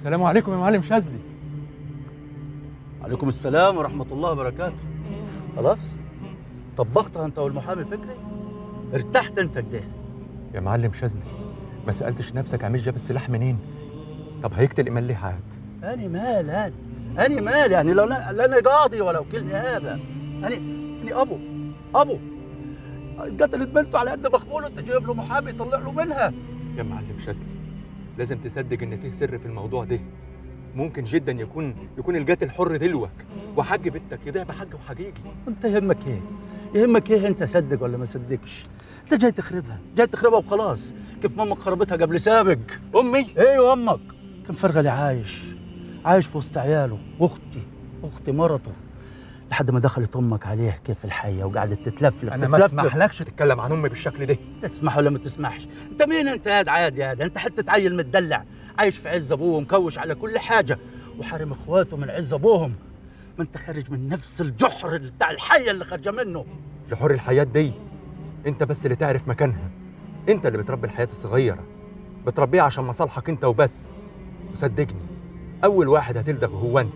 السلام عليكم يا معلم شاذلي عليكم السلام ورحمة الله وبركاته خلاص طبختها انت والمحامي فكري ارتحت انت كده يا معلم شاذلي ما سالتش نفسك عميل جاب السلاح منين طب هيقتل ايمان ليه عاد اني مال اني اني مال يعني لو لا لا انا قاضي ولا وكيل نيابه اني اني ابو ابو قتلت بنته على قد مقبوله انت جايب له محامي يطلع له منها يا معلم شاذلي لازم تصدق ان فيه سر في الموضوع ده ممكن جدا يكون يكون القاتل حر دلوك وحاج بنتك يضيع بحق وحقيقي انت يهمك ايه يهمك ايه انت صدق ولا ما صدقش انت جاي تخربها جاي تخربها وخلاص كيف مامك خربتها قبل سابق امي ايوه امك كان فرغلي عايش عايش في وسط عياله واختي اختي مرته لحد ما دخلت امك عليه كيف الحيه وقعدت تتلفلف انا ما تتلفلف. اسمحلكش تتكلم عن امي بالشكل ده تسمح ولا ما تسمحش انت مين انت يا عادي يا انت حتى عيل متدلع عايش في عز ابوه ومكوش على كل حاجه وحارم اخواته من عز ابوهم ما انت خارج من نفس الجحر اللي بتاع الحيه اللي خارجه منه جحور الحياه دي انت بس اللي تعرف مكانها انت اللي بتربي الحياه الصغيره بتربيها عشان مصالحك انت وبس وصدقني اول واحد هتلدغ هو انت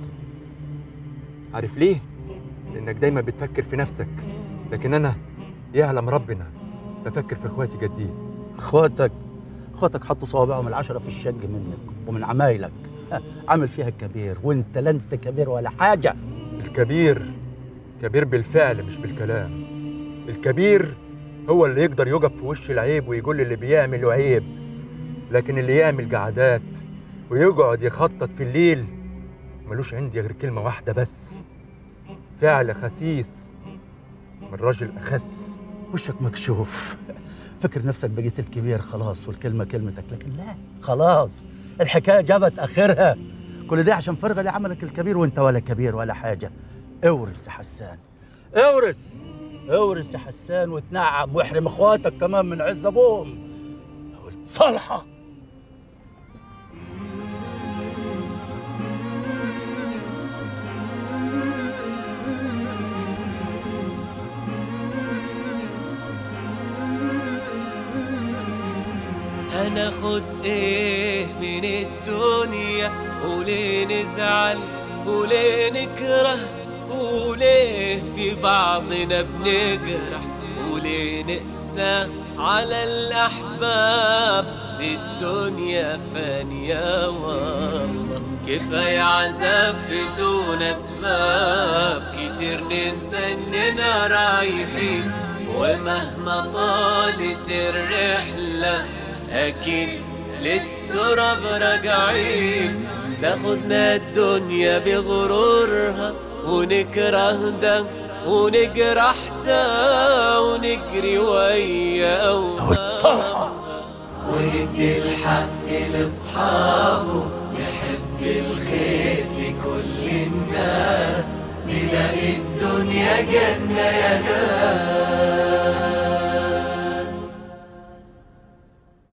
عارف ليه لانك دايما بتفكر في نفسك لكن انا يعلم ربنا بفكر في اخواتي جديد اخواتك اخواتك حطوا صوابعهم العشره في الشق منك ومن عمايلك ها، عامل فيها الكبير وانت لا انت كبير ولا حاجه الكبير كبير بالفعل مش بالكلام الكبير هو اللي يقدر يقف في وش العيب ويقول اللي بيعمله عيب لكن اللي يعمل قعدات ويقعد يخطط في الليل ملوش عندي غير كلمة واحدة بس فعل خسيس من راجل أخس وشك مكشوف فكر نفسك بقيت الكبير خلاص والكلمه كلمتك لكن لا خلاص الحكايه جابت اخرها كل ده عشان فرغلي عملك الكبير وانت ولا كبير ولا حاجه اورث يا حسان اورث اورث يا حسان وتنعم واحرم اخواتك كمان من عز ابوهم قلت صالحه هناخد ايه من الدنيا وليه نزعل وليه نكره وليه في بعضنا بنجرح وليه نقسى على الأحباب دي الدنيا فانية والله كفاية عذاب بدون أسباب كتير ننسى إننا رايحين ومهما طالت الرحلة أكيد للتراب راجعين تاخدنا الدنيا بغرورها ونكره ده ونجرح ده ونجري ويا صراحة. وندي الحق لاصحابه نحب الخير لكل الناس نلاقي الدنيا جنة يا ناس